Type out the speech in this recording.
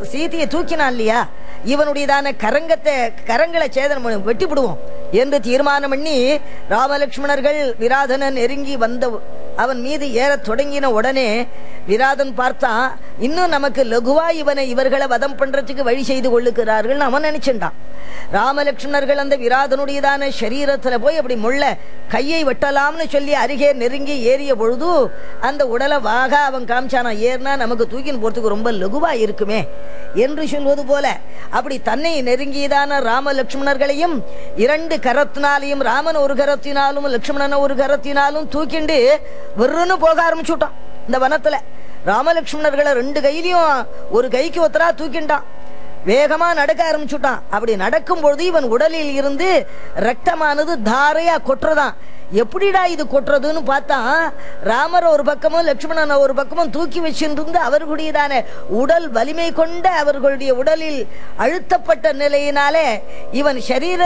சீதையை தூக்கினான் இல்லையா இவனுடையதான கரங்கத்தை கரங்களை சேதனம் பண்ணி வெட்டி விடுவோம் என்று தீர்மானம் பண்ணி ராமலட்சுமணர்கள் விராதனன் நெருங்கி வந்த அவன் மீது ஏறத் தொடங்கின உடனே விராதன் பார்த்தான் இன்னும் நமக்கு லகுவா இவனை இவர்களை வதம் பண்றதுக்கு வழி செய்து கொள்ளுகிறார்கள் அவன் நினைச்சுட்டான் ராமலட்சுமணர்கள் அந்த விராதனுடையதான சரீரத்துல போய் அப்படி முள்ள கையை வெட்டலாம்னு சொல்லி அருகே நெருங்கி ஏறிய பொழுது அந்த உடலை வாக அவன் காமிச்சானா ஏறினா நமக்கு தூக்கின்னு போறதுக்கு ரொம்ப லகுவா இருக்குமே என்று சொல்வது போல அப்படி தன்னை நெருங்கியதான ராம லட்சுமணர்களையும் இரண்டு கரத்தினாலையும் ராமன் ஒரு கரத்தினாலும் லட்சுமணன் ஒரு கரத்தினாலும் தூக்கிண்டு வெறுன்னு போக ஆரம்பிச்சுட்டான் இந்த வனத்துல ராமலட்சுமணர்களை ரெண்டு கையிலையும் ஒரு கைக்கு ஒத்தரா தூக்கிண்டான் வேகமா நடக்க ஆரம்பிச்சுட்டான் அப்படி நடக்கும் பொழுது இவன் உடலில் இருந்து ரத்தமானது தாரையா கொட்டுறதான் எப்படிடா இது கொட்டுறதுன்னு பார்த்தா ராமர் ஒரு பக்கமும் லட்சுமணன் ஒரு பக்கமும் தூக்கி வச்சிருந்து அவர்களுடையதான உடல் வலிமை கொண்ட அவர்களுடைய உடலில் அழுத்தப்பட்ட நிலையினாலே இவன் சரீர